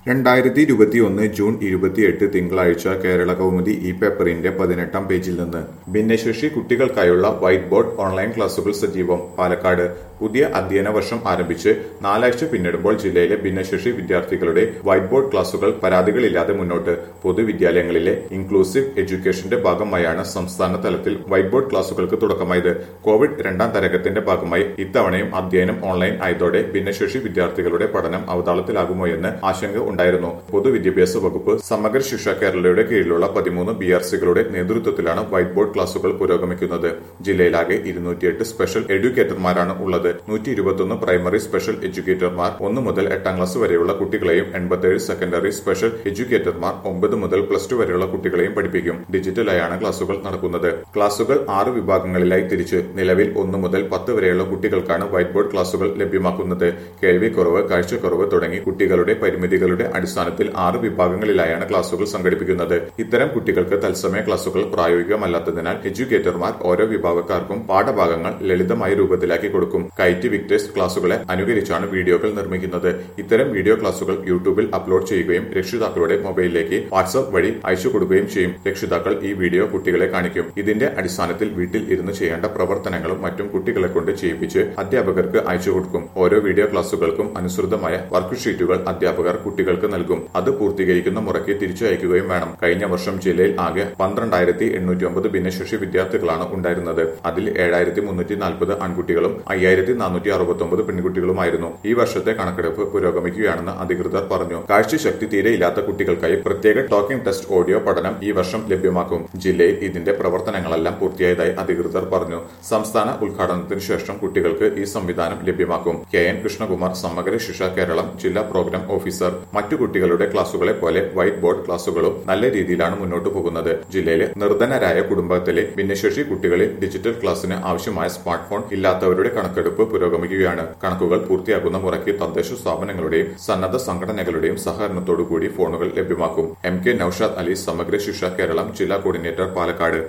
രണ്ടായിരത്തി ഇരുപത്തിയൊന്ന് ജൂൺ ഇരുപത്തിയെട്ട് തിങ്കളാഴ്ച കേരള കൗമുദി ഇ പേപ്പറിന്റെ പതിനെട്ടാം പേജിൽ നിന്ന് ഭിന്നശേഷി കുട്ടികൾക്കായുള്ള വൈറ്റ് ബോർഡ് ഓൺലൈൻ ക്ലാസുകൾ സജീവം പാലക്കാട് പുതിയ അധ്യയന വർഷം ആരംഭിച്ച് നാലാഴ്ച പിന്നിടുമ്പോൾ ജില്ലയിലെ ഭിന്നശേഷി വിദ്യാർത്ഥികളുടെ വൈറ്റ് ബോർഡ് ക്ലാസുകൾ പരാതികളില്ലാതെ മുന്നോട്ട് പൊതുവിദ്യാലയങ്ങളിലെ ഇൻക്ലൂസീവ് എഡ്യൂക്കേഷന്റെ ഭാഗമായാണ് സംസ്ഥാന തലത്തിൽ വൈറ്റ് ബോർഡ് ക്ലാസുകൾക്ക് തുടക്കമായത് കോവിഡ് രണ്ടാം തരംഗത്തിന്റെ ഭാഗമായി ഇത്തവണയും അധ്യയനം ഓൺലൈൻ ആയതോടെ ഭിന്നശേഷി വിദ്യാർത്ഥികളുടെ പഠനം അവതാളത്തിലാകുമോ എന്ന് ആശങ്ക ഉണ്ടായിരുന്നു പൊതുവിദ്യാഭ്യാസ വകുപ്പ് സമഗ്ര ശിക്ഷ കേരളയുടെ കീഴിലുള്ള പതിമൂന്ന് ബി ആർ സികളുടെ നേതൃത്വത്തിലാണ് വൈറ്റ് ബോർഡ് ക്ലാസുകൾ പുരോഗമിക്കുന്നത് ജില്ലയിലാകെ ഇരുന്നൂറ്റിയെട്ട് സ്പെഷ്യൽ എഡ്യൂക്കേറ്റർമാരാണ് ഉള്ളത് നൂറ്റി ഇരുപത്തൊന്ന് പ്രൈമറി സ്പെഷ്യൽ എഡ്യൂക്കേറ്റർമാർ ഒന്ന് മുതൽ എട്ടാം ക്ലാസ് വരെയുള്ള കുട്ടികളെയും എൺപത്തേഴ് സെക്കൻഡറി സ്പെഷ്യൽ എഡ്യൂക്കേറ്റർമാർ ഒമ്പത് മുതൽ പ്ലസ് ടു വരെയുള്ള കുട്ടികളെയും പഠിപ്പിക്കും ഡിജിറ്റലായാണ് ക്ലാസുകൾ നടക്കുന്നത് ക്ലാസുകൾ ആറ് വിഭാഗങ്ങളിലായി തിരിച്ച് നിലവിൽ ഒന്ന് മുതൽ പത്ത് വരെയുള്ള കുട്ടികൾക്കാണ് വൈറ്റ് ബോർഡ് ക്ലാസുകൾ ലഭ്യമാക്കുന്നത് കേൾവിക്കുറവ് കാഴ്ചക്കുറവ് തുടങ്ങി കുട്ടികളുടെ പരിമിതികളുടെ അടിസ്ഥാനത്തിൽ ആറ് വിഭാഗങ്ങളിലായാണ് ക്ലാസുകൾ സംഘടിപ്പിക്കുന്നത് ഇത്തരം കുട്ടികൾക്ക് തത്സമയ ക്ലാസുകൾ പ്രായോഗികമല്ലാത്തതിനാൽ എഡ്യൂക്കേറ്റർമാർ ഓരോ വിഭാഗക്കാർക്കും പാഠഭാഗങ്ങൾ ലളിതമായ രൂപത്തിലാക്കി കൊടുക്കും കൈറ്റ് വിക്ടേഴ്സ് ക്ലാസുകളെ അനുകരിച്ചാണ് വീഡിയോകൾ നിർമ്മിക്കുന്നത് ഇത്തരം വീഡിയോ ക്ലാസുകൾ യൂട്യൂബിൽ അപ്ലോഡ് ചെയ്യുകയും രക്ഷിതാക്കളുടെ മൊബൈലിലേക്ക് വാട്സ്ആപ്പ് വഴി അയച്ചു കൊടുക്കുകയും ചെയ്യും രക്ഷിതാക്കൾ ഈ വീഡിയോ കുട്ടികളെ കാണിക്കും ഇതിന്റെ അടിസ്ഥാനത്തിൽ വീട്ടിൽ ഇരുന്ന് ചെയ്യേണ്ട പ്രവർത്തനങ്ങളും മറ്റും കുട്ടികളെ കൊണ്ട് ചെയ്യിപ്പിച്ച് അധ്യാപകർക്ക് അയച്ചു കൊടുക്കും ഓരോ വീഡിയോ ക്ലാസുകൾക്കും അനുസൃതമായ വർക്ക് ഷീറ്റുകൾ അധ്യാപകർ കുട്ടികൾക്ക് നൽകും അത് പൂർത്തീകരിക്കുന്ന മുറയ്ക്ക് തിരിച്ചു അയക്കുകയും വേണം കഴിഞ്ഞ വർഷം ജില്ലയിൽ ആകെ പന്ത്രണ്ടായിരത്തി എണ്ണൂറ്റി ഒമ്പത് ഭിന്നശേഷി വിദ്യാർത്ഥികളാണ് ഉണ്ടായിരുന്നത് അതിൽ ഏഴായിരത്തി മുന്നൂറ്റി നാൽപ്പത് ആൺകുട്ടികളും അയ്യായിരത്തി നാനൂറ്റി അറുപത്തി ഒമ്പത് പെൺകുട്ടികളുമായിരുന്നു ഈ വർഷത്തെ കണക്കെടുപ്പ് പുരോഗമിക്കുകയാണെന്ന് അധികൃതർ പറഞ്ഞു കാഴ്ചശക്തി തീരെയില്ലാത്ത കുട്ടികൾക്കായി പ്രത്യേക ടോക്കിംഗ് ടെസ്റ്റ് ഓഡിയോ പഠനം ഈ വർഷം ലഭ്യമാക്കും ജില്ലയിൽ ഇതിന്റെ പ്രവർത്തനങ്ങളെല്ലാം പൂർത്തിയായതായി അധികൃതർ പറഞ്ഞു സംസ്ഥാന ഉദ്ഘാടനത്തിന് ശേഷം കുട്ടികൾക്ക് ഈ സംവിധാനം ലഭ്യമാക്കും കെ എൻ കൃഷ്ണകുമാർ സമഗ്ര ശിക്ഷ കേരളം ജില്ലാ പ്രോഗ്രാം ഓഫീസർ മറ്റു കുട്ടികളുടെ ക്ലാസുകളെ പോലെ വൈറ്റ് ബോർഡ് ക്ലാസുകളും നല്ല രീതിയിലാണ് മുന്നോട്ടു പോകുന്നത് ജില്ലയിലെ നിർധനരായ കുടുംബത്തിലെ ഭിന്നശേഷി കുട്ടികളിൽ ഡിജിറ്റൽ ക്ലാസ്സിന് ആവശ്യമായ സ്മാർട്ട് ഫോൺ ഇല്ലാത്തവരുടെ കണക്കെടുപ്പ് പുരോഗമിക്കുകയാണ് കണക്കുകൾ പൂർത്തിയാക്കുന്ന മുറയ്ക്ക് തദ്ദേശ സ്ഥാപനങ്ങളുടെയും സന്നദ്ധ സംഘടനകളുടെയും സഹകരണത്തോടുകൂടി ഫോണുകൾ ലഭ്യമാക്കും എം കെ നൌഷാദ് അലി സമഗ്ര ശിക്ഷ കേരളം ജില്ലാ കോർഡിനേറ്റർ പാലക്കാട്